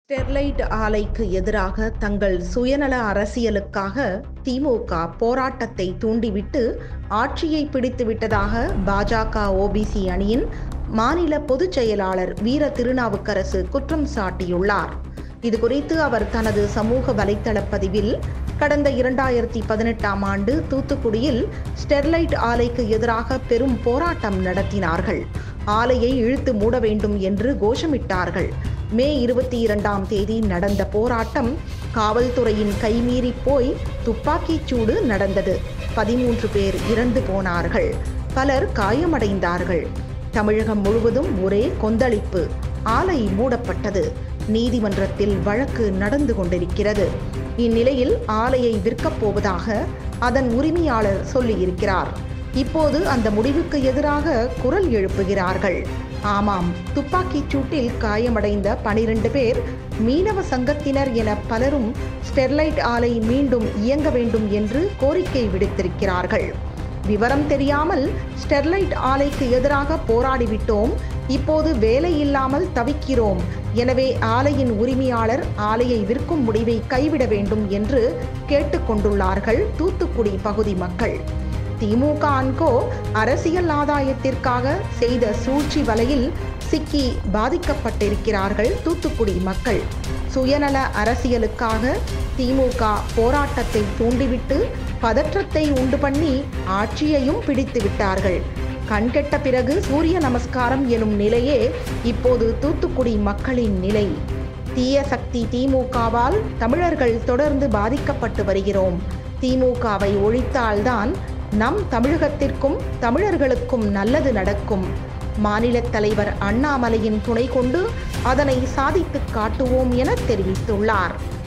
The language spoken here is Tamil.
ஸ்டெர்லைட் ஆலைக்கு எதிராக தங்கள் சுயநல அரசியலுக்காக திமுக போராட்டத்தை தூண்டிவிட்டு ஆட்சியை பிடித்துவிட்டதாக பாஜக ஓபிசி அணியின் மாநில பொதுச் செயலாளர் வீர திருநாவுக்கரசு குற்றம் சாட்டியுள்ளார் இதுகுறித்து அவர் தனது சமூக வலைத்தள பதிவில் கடந்த இரண்டாயிரத்தி பதினெட்டாம் ஆண்டு தூத்துக்குடியில் ஸ்டெர்லைட் ஆலைக்கு எதிராக பெரும் போராட்டம் நடத்தினார்கள் ஆலையை இழுத்து மூட வேண்டும் என்று கோஷமிட்டார்கள் மே இருபத்தி இரண்டாம் தேதி நடந்த போராட்டம் காவல்துறையின் கைமீறி போய் துப்பாக்கிச் சூடு நடந்தது பதிமூன்று பேர் இறந்து போனார்கள் பலர் காயமடைந்தார்கள் தமிழகம் முழுவதும் ஒரே கொந்தளிப்பு ஆலை மூடப்பட்டது நீதிமன்றத்தில் வழக்கு நடந்து கொண்டிருக்கிறது இந்நிலையில் ஆலையை விற்கப் போவதாக அதன் உரிமையாளர் சொல்லியிருக்கிறார் இப்போது அந்த முடிவுக்கு எதிராக குரல் எழுப்புகிறார்கள் ஆமாம் துப்பாக்கிச் சூட்டில் காயமடைந்த பனிரெண்டு பேர் மீனவ சங்கத்தினர் என பலரும் ஸ்டெர்லைட் ஆலை மீண்டும் இயங்க வேண்டும் என்று கோரிக்கை விடுத்திருக்கிறார்கள் விவரம் தெரியாமல் ஸ்டெர்லைட் ஆலைக்கு எதிராக போராடிவிட்டோம் இப்போது வேலை இல்லாமல் தவிக்கிறோம் எனவே ஆலையின் உரிமையாளர் ஆலையை விற்கும் முடிவை கைவிட வேண்டும் என்று கேட்டுக்கொண்டுள்ளார்கள் தூத்துக்குடி பகுதி மக்கள் திமுக அன்கோ அரசியல் ஆதாயத்திற்காக செய்த சூழ்ச்சி வலையில் சிக்கி பாதிக்கப்பட்டிருக்கிறார்கள் தூத்துக்குடி மக்கள் சுயநல அரசியலுக்காக திமுக போராட்டத்தை தூண்டிவிட்டு பதற்றத்தை உண்டு பண்ணி ஆட்சியையும் பிடித்து விட்டார்கள் கண்கெட்ட பிறகு சூரிய நமஸ்காரம் எனும் நிலையே இப்போது தூத்துக்குடி மக்களின் நிலை தீய சக்தி திமுகவால் தமிழர்கள் தொடர்ந்து பாதிக்கப்பட்டு வருகிறோம் திமுகவை ஒழித்தால்தான் நம் தமிழகத்திற்கும் தமிழர்களுக்கும் நல்லது நடக்கும் மாநில தலைவர் அண்ணாமலையின் துணை கொண்டு அதனை சாதித்து காட்டுவோம் என தெரிவித்துள்ளார்